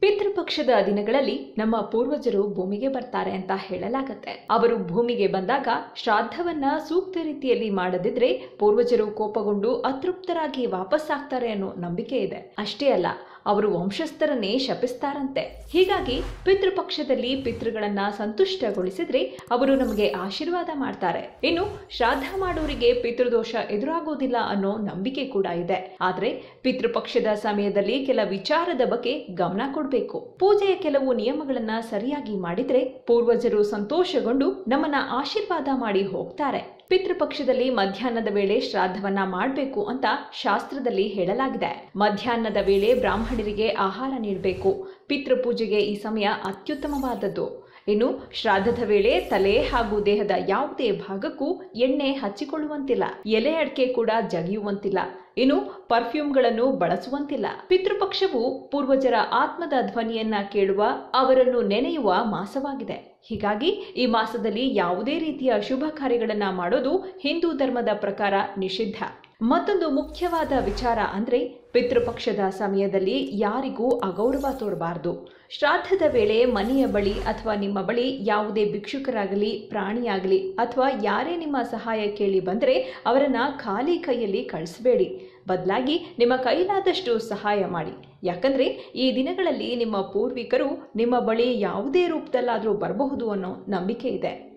ಪಿತೃಪಕ್ಷದ ದಿನಗಳಲ್ಲಿ ನಮ್ಮ ಪೂರ್ವಜರು ಭೂಮಿಗೆ ಬರ್ತಾರೆ ಅಂತ ಹೇಳಲಾಗತ್ತೆ ಅವರು ಭೂಮಿಗೆ ಬಂದಾಗ ಶ್ರಾದ್ದವನ್ನ ಸೂಕ್ತ ರೀತಿಯಲ್ಲಿ ಮಾಡದಿದ್ರೆ ಪೂರ್ವಜರು ಕೋಪಗೊಂಡು ಅತೃಪ್ತರಾಗಿ ವಾಪಸ್ಸಾಗ್ತಾರೆ ಅನ್ನೋ ನಂಬಿಕೆ ಇದೆ ಅಷ್ಟೇ ಅಲ್ಲ ಅವರು ವಂಶಸ್ಥರನ್ನೇ ಶಪಿಸ್ತಾರಂತೆ ಹೀಗಾಗಿ ಪಿತೃಪಕ್ಷದಲ್ಲಿ ಪಿತೃಗಳನ್ನ ಸಂತುಷ್ಟಗೊಳಿಸಿದ್ರೆ ಅವರು ನಮಗೆ ಆಶೀರ್ವಾದ ಮಾಡ್ತಾರೆ ಇನ್ನು ಶ್ರಾದ್ದ ಮಾಡೋರಿಗೆ ಪಿತೃದೋಷ ಎದುರಾಗೋದಿಲ್ಲ ಅನ್ನೋ ನಂಬಿಕೆ ಕೂಡ ಇದೆ ಆದ್ರೆ ಪಿತೃಪಕ್ಷದ ಸಮಯದಲ್ಲಿ ಕೆಲ ವಿಚಾರದ ಬಗ್ಗೆ ಗಮನ ಕೊಡಬೇಕು ಪೂಜೆಯ ಕೆಲವು ನಿಯಮಗಳನ್ನ ಸರಿಯಾಗಿ ಮಾಡಿದ್ರೆ ಪೂರ್ವಜರು ಸಂತೋಷಗೊಂಡು ನಮ್ಮನ್ನ ಆಶೀರ್ವಾದ ಮಾಡಿ ಹೋಗ್ತಾರೆ ಪಿತೃಪಕ್ಷದಲ್ಲಿ ಮಧ್ಯಾಹ್ನದ ವೇಳೆ ಶ್ರಾದ್ದವನ್ನ ಮಾಡಬೇಕು ಅಂತ ಶಾಸ್ತ್ರದಲ್ಲಿ ಹೇಳಲಾಗಿದೆ ಮಧ್ಯಾಹ್ನದ ವೇಳೆ ಬ್ರಾಹ್ಮಣರಿಗೆ ಆಹಾರ ನೀಡಬೇಕು ಪಿತೃಪೂಜೆಗೆ ಈ ಸಮಯ ಅತ್ಯುತ್ತಮವಾದದ್ದು ಇನ್ನು ಶ್ರಾದ್ದದ ವೇಳೆ ತಲೆ ಹಾಗೂ ದೇಹದ ಯಾವುದೇ ಭಾಗಕ್ಕೂ ಎಣ್ಣೆ ಹಚ್ಚಿಕೊಳ್ಳುವಂತಿಲ್ಲ ಎಲೆ ಅಡಿಕೆ ಕೂಡ ಜಗಿಯುವಂತಿಲ್ಲ ಇನ್ನು ಪರ್ಫ್ಯೂಮ್ಗಳನ್ನು ಬಳಸುವಂತಿಲ್ಲ ಪಿತೃಪಕ್ಷವು ಪೂರ್ವಜರ ಆತ್ಮದ ಧ್ವನಿಯನ್ನ ಕೇಳುವ ಅವರನ್ನು ನೆನೆಯುವ ಮಾಸವಾಗಿದೆ ಹೀಗಾಗಿ ಈ ಮಾಸದಲ್ಲಿ ಯಾವುದೇ ರೀತಿಯ ಶುಭ ಕಾರ್ಯಗಳನ್ನ ಮಾಡೋದು ಹಿಂದೂ ಧರ್ಮದ ಪ್ರಕಾರ ನಿಷಿದ್ಧ ಮತ್ತೊಂದು ಮುಖ್ಯವಾದ ವಿಚಾರ ಅಂದ್ರೆ ಪಿತೃಪಕ್ಷದ ಸಮಯದಲ್ಲಿ ಯಾರಿಗೂ ಅಗೌರವ ತೋರಬಾರದು ಶ್ರಾದ್ದದ ವೇಳೆ ಮನೆಯ ಬಳಿ ಅಥವಾ ನಿಮ್ಮ ಬಳಿ ಯಾವುದೇ ಭಿಕ್ಷುಕರಾಗಲಿ ಪ್ರಾಣಿಯಾಗಲಿ ಅಥವಾ ಯಾರೇ ನಿಮ್ಮ ಸಹಾಯ ಕೇಳಿ ಬಂದರೆ ಅವರನ್ನ ಖಾಲಿ ಕೈಯಲ್ಲಿ ಕಳಿಸಬೇಡಿ ಬದಲಾಗಿ ನಿಮ್ಮ ಕೈಲಾದಷ್ಟು ಸಹಾಯ ಮಾಡಿ ಯಾಕಂದ್ರೆ ಈ ದಿನಗಳಲ್ಲಿ ನಿಮ್ಮ ಪೂರ್ವಿಕರು ನಿಮ್ಮ ಬಳಿ ಯಾವುದೇ ರೂಪದಲ್ಲಾದರೂ ಬರಬಹುದು ಅನ್ನೋ ನಂಬಿಕೆ ಇದೆ